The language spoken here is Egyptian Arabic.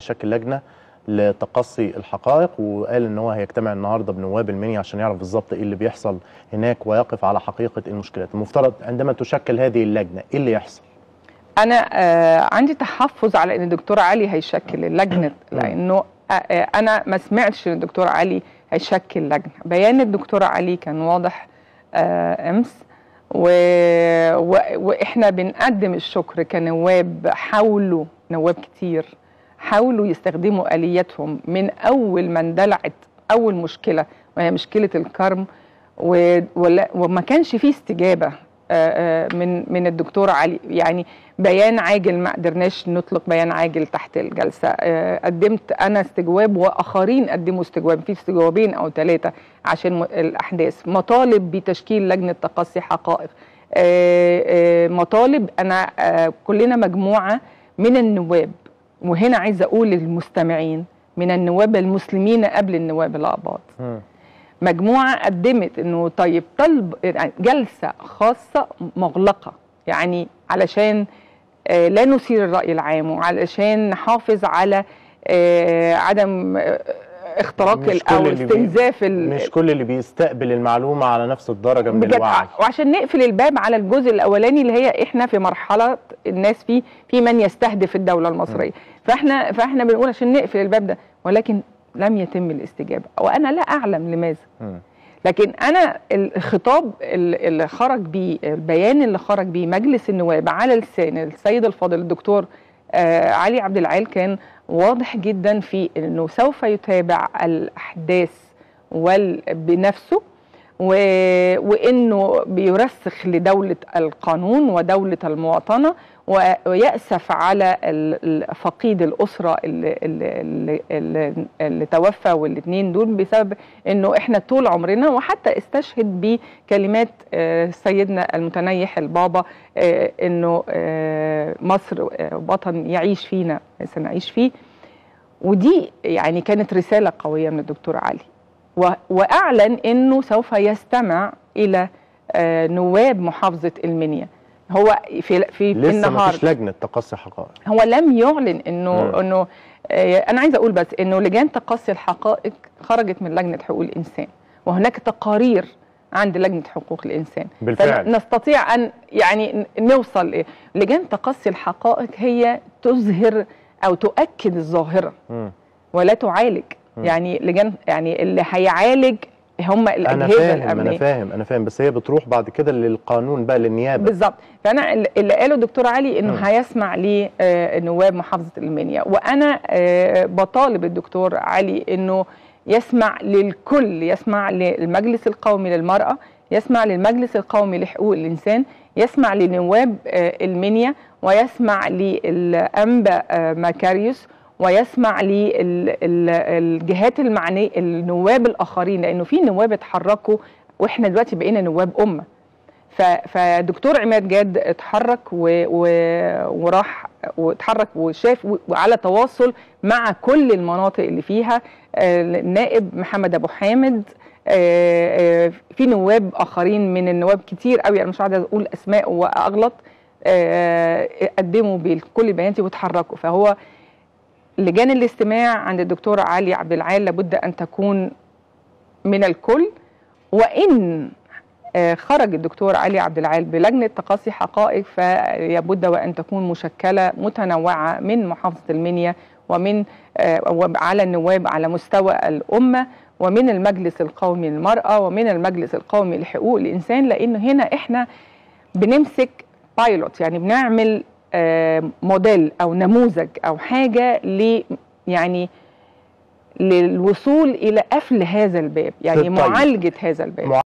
تشكل لجنه لتقصي الحقائق وقال ان هو هيجتمع النهارده بنواب المنيا عشان يعرف بالظبط ايه اللي بيحصل هناك ويقف على حقيقه المشكلات المفترض عندما تشكل هذه اللجنه ايه اللي يحصل انا آه عندي تحفظ على ان الدكتور علي هيشكل اللجنه لانه آه آه انا ما سمعتش ان الدكتور علي هيشكل لجنه بيان الدكتور علي كان واضح آه امس و... و... واحنا بنقدم الشكر كنواب حاولوا نواب كتير حاولوا يستخدموا الياتهم من اول ما اندلعت اول مشكله وهي مشكله الكرم و... ولا... وما كانش فيه استجابه من من الدكتور علي يعني بيان عاجل ما قدرناش نطلق بيان عاجل تحت الجلسه قدمت انا استجواب واخرين قدموا استجواب في استجوابين او ثلاثه عشان الاحداث مطالب بتشكيل لجنه تقصي حقائق مطالب انا كلنا مجموعه من النواب وهنا عايزه اقول للمستمعين من النواب المسلمين قبل النواب الاباط مجموعه قدمت انه طيب طلب جلسه خاصه مغلقه يعني علشان آه لا نثير الراي العام وعلشان نحافظ على آه عدم آه اختراق او استنزاف مش كل اللي بيستقبل المعلومه على نفس الدرجه من الوعي وعشان نقفل الباب على الجزء الاولاني اللي هي احنا في مرحله الناس فيه في من يستهدف الدوله المصريه م. فاحنا فاحنا بنقول عشان نقفل الباب ده ولكن لم يتم الاستجابه وانا لا اعلم لماذا م. لكن انا الخطاب اللي خرج بيه البيان اللي خرج بيه مجلس النواب على لسان السيد الفاضل الدكتور آه علي عبد العال كان واضح جدا في انه سوف يتابع الاحداث بنفسه و... وانه بيرسخ لدوله القانون ودوله المواطنه و... ويأسف على فقيد الاسره اللي, اللي, اللي, اللي توفى والاثنين دول بسبب انه احنا طول عمرنا وحتى استشهد بكلمات سيدنا المتنيح البابا انه مصر وطن يعيش فينا سنعيش فيه ودي يعني كانت رساله قويه من الدكتور علي واعلن انه سوف يستمع الى نواب محافظه المنيا هو في في لسه النهار مفيش لجنه تقصي حقائق هو لم يعلن انه م. انه انا عايزه اقول بس انه لجان تقصي الحقائق خرجت من لجنه حقوق الانسان وهناك تقارير عند لجنه حقوق الانسان بالفعل نستطيع ان يعني نوصل إيه؟ لجان تقصي الحقائق هي تظهر او تؤكد الظاهره م. ولا تعالج م. يعني لجان يعني اللي هيعالج هم الاجهزه أنا فاهم الامنيه انا فاهم انا فاهم بس هي بتروح بعد كده للقانون بقى للنيابه بالظبط فانا اللي قاله الدكتور علي انه م. هيسمع لنواب محافظه المنيا وانا بطالب الدكتور علي انه يسمع للكل يسمع للمجلس القومي للمراه يسمع للمجلس القومي لحقوق الانسان يسمع لنواب المنيا ويسمع للانبا ماكاريوس ويسمع للجهات المعنيه النواب الاخرين لانه في نواب اتحركوا واحنا دلوقتي بقينا نواب امه فدكتور عماد جاد اتحرك و... و... وراح واتحرك وشاف وعلى تواصل مع كل المناطق اللي فيها النائب محمد ابو حامد في نواب اخرين من النواب كتير قوي انا مش عايزه اقول اسماء واغلط قدموا بكل بياناتي وتحركوا فهو لجان الاستماع عند الدكتور علي عبد العال لابد ان تكون من الكل وان خرج الدكتور علي عبد العال بلجنه تقاصي حقائق فيبد وان تكون مشكله متنوعه من محافظه المنيا ومن على النواب على مستوى الامه ومن المجلس القومي للمراه ومن المجلس القومي لحقوق الانسان لانه هنا احنا بنمسك بايلوت يعني بنعمل موديل او نموذج او حاجه ل يعني للوصول الى قفل هذا الباب يعني معالجه هذا الباب